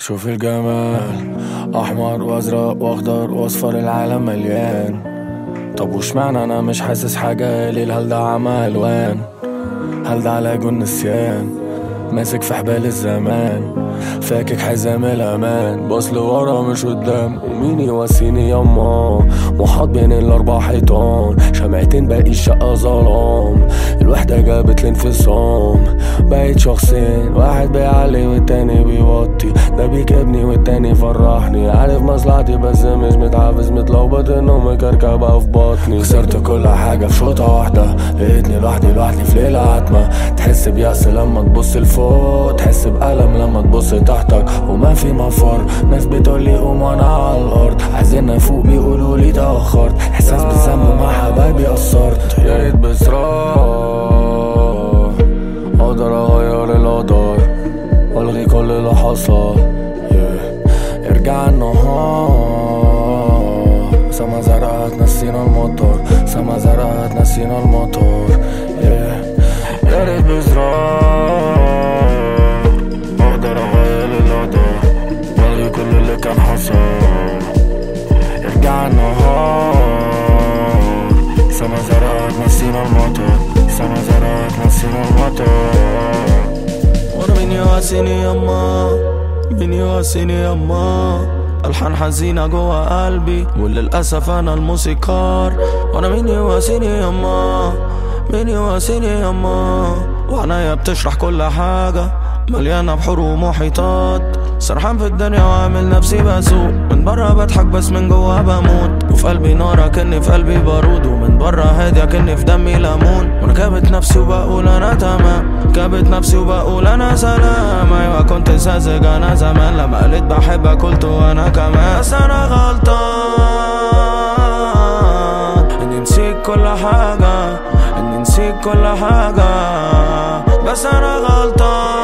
شوف الجمال احمر وازرق واخضر واصفر العالم مليان طب وش معنى انا مش حاسس حاجة ليل هل ده عمى الوان هل ده علاج النسيان ماسك في حبال الزمان فاكك حزام الامان باص لورا مش قدام ومين يواسيني يما محاط بين الاربع حيطان شمعتين باقي الشقة ظلام الوحدة جابت الانفصام بقيت شخصين واحد بيعلي والتاني بيوطي ده بيكبني والتاني فرحني عارف مصلحتي بس مش متحافظ متلخبط انه مكركبة في بطني خسرت كل حاجة في شوطة واحدة لقيتني لوحدي لوحدي في ليلة عتمة تحس بيأس لما تبص لفوق تحس بألم لما تبص تحتك وما في مفر ناس بتقولي قوم وانا على الارض عايزين افوق بيقولوا لي تأخرت احساس بالذنب مع حبايبي قصرت يا ريت بإصرار اقدر اغير القدر والغي كل اللي حصل yeah. ارجع النهار سما زرقاء نسينا المطر سما زرقاء نسينا المطر yeah. يا ريت بإصرار اقدر اغير القدر والغي كل اللي كان حصل ارجع النهار سما زرقاء نسينا المطر سما زرقاء نسينا المطر وانا مين يواسيني يما مين يواسيني يما الحان حزينة جوا قلبي وللأسف أنا الموسيقار وانا مين يواسيني يما مين يواسيني يما وعنايا بتشرح كل حاجة مليانة بحور ومحيطات سرحان في الدنيا وعامل نفسي بسوق من برا بضحك بس من جوا بموت وفي قلبي نار كني في قلبي بارود ومن برا هادية كني في دمي ليمون وانا كابت نفسي وبقول انا تمام كابت نفسي وبقول انا سلام ايوه كنت ساذج انا زمان لما قلت بحبك قلت وانا كمان بس انا غلطان اني نسيت كل حاجة اني نسيت كل حاجة بس انا غلطان